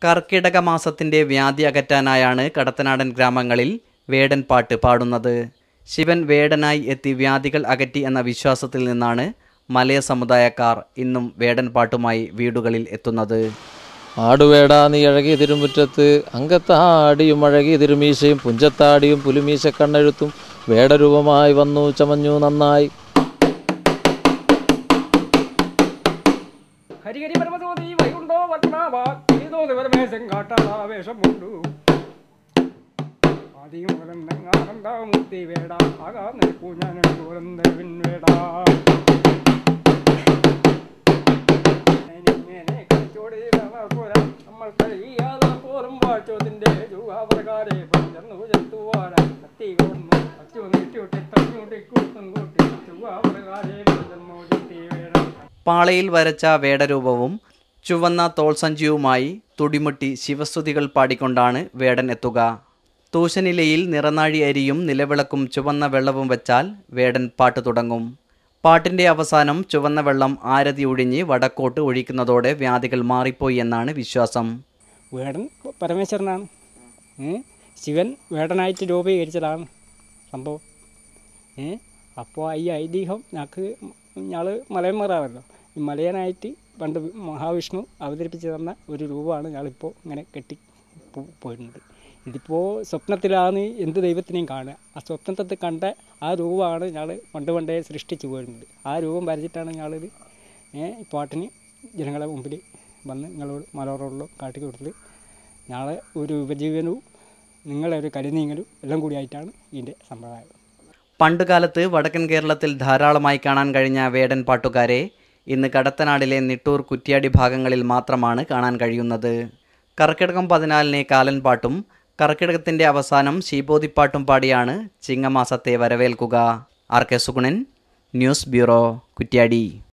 കർക്കിടക മാസത്തിന്റെ വ്യാധി അകറ്റാനായാണ് കടത്തനാടൻ ഗ്രാമങ്ങളിൽ വേടൻ പാട്ട് പാടുന്നത് ശിവൻ വേടനായി എത്തി വ്യാധികൾ അകറ്റി എന്ന വിശ്വാസത്തിൽ നിന്നാണ് മലയ സമുദായക്കാർ ഇന്നും വേടൻ പാട്ടുമായി വീടുകളിൽ എത്തുന്നത് ആടുവേട നീ അഴകി തിരുമുറ്റത്ത് അങ്കത്താടിയും അഴകി തിരുമീശയും പുഞ്ചത്താടിയും പുലിമീശ കണ്ണെഴുത്തും വേടരൂപമായി വന്നു ചമഞ്ഞു നന്നായി ഹരിഹരി പരമതോതി വൈകുണ്ടോ പത്മാവ ഏതോ പരമേശൻ കാട്ടാവേഷമുണ്ടു ആദിമുഖലം നെങ്ങാനന്ദമൂർത്തി വേട ആകാ നിൽക്കൂ ഞാൻ ദൂരം ദേവിൻ വേട ഇങ്ങനെ കളിച്ചോടി പോരാ നമ്മൾ കഴിയാതെ പോലും വാഴ്ചോത്തിന്റെ ജൂഹാപ്രകാരെ പഞ്ചർന്നു ചെത്തുവാരാ കത്തി കൊന്നു കത്തി നീട്ടിവിട്ട് തഞ്ഞൂട്ടി കൂട്ടും കൂട്ടി ജൂഹാപ്രകാരെ പഞ്ചർന്നു ചെത്തി വേണം പാളയിൽ വരച്ച വേടരൂപവും ചുവന്ന തോൾസഞ്ചിയുമായി തുടിമുട്ടി ശിവസ്തുതികൾ പാടിക്കൊണ്ടാണ് വേടൻ എത്തുക തൂശനിലയിൽ നിറനാഴി അരിയും നിലവിളക്കും ചുവന്ന വെള്ളവും വെച്ചാൽ വേടൻ പാട്ട് തുടങ്ങും പാട്ടിന്റെ അവസാനം ചുവന്ന വെള്ളം ആരതി ഒഴിഞ്ഞ് വടക്കോട്ട് ഒഴിക്കുന്നതോടെ വ്യാധികൾ മാറിപ്പോയി എന്നാണ് വിശ്വാസം വേടൻ പരമേശ്വരനാണ് ഏ? ശിവൻ വേടനായിട്ട് രൂപീകരിച്ചതാണ് സംഭവം ഏ അപ്പോൾ ഈ ഐതിഹ്യം ഞങ്ങൾക്ക് ഞങ്ങൾ മലയന്മാരാണല്ലോ ഈ മലയനായിട്ട് പണ്ട് മഹാവിഷ്ണു അവതരിപ്പിച്ച് തന്ന ഒരു രൂപമാണ് ഞങ്ങളിപ്പോൾ ഇങ്ങനെ കെട്ടി പോ- പോരുന്നത് ഇതിപ്പോൾ സ്വപ്നത്തിലാണ് എന്ത് ദൈവത്തിനെയും കാണുക ആ സ്വപ്നത്തിൽ കണ്ട ആ രൂപമാണ് ഞങ്ങൾ പണ്ട് പണ്ടേ സൃഷ്ടിച്ചു പോരുന്നത് ആ രൂപം വരച്ചിട്ടാണ് ഞങ്ങളിത് ഏ, ഈ പാട്ടിന് ജനങ്ങളെ മുമ്പിൽ വന്ന് നിങ്ങളോട് മലയോടുള്ള കാട്ടി കൊടുത്തത് ഞങ്ങളെ ഒരു ഉപജീവനവും നിങ്ങളെ ഒരു കരുനീങ്ങലും എല്ലാം കൂടിയായിട്ടാണ് ഇതിൻ്റെ സമ്പ്രദായം പണ്ടുകാലത്ത് വടക്കൻ കേരളത്തിൽ ധാരാളമായി കാണാൻ കഴിഞ്ഞ വേടൻ പാട്ടുകാരെ ഇന്ന് കടത്തനാടിലെ നിട്ടൂർ കുറ്റ്യാടി ഭാഗങ്ങളിൽ മാത്രമാണ് കാണാൻ കഴിയുന്നത് കർക്കിടകം പതിനാലിന് കാലൻ പാട്ടും കർക്കിടകത്തിന്റെ അവസാനം ശീബോധിപ്പാട്ടും പാടിയാണ് ചിങ്ങമാസത്തെ വരവേൽക്കുക R K Sugunan news bureau Kuttiadi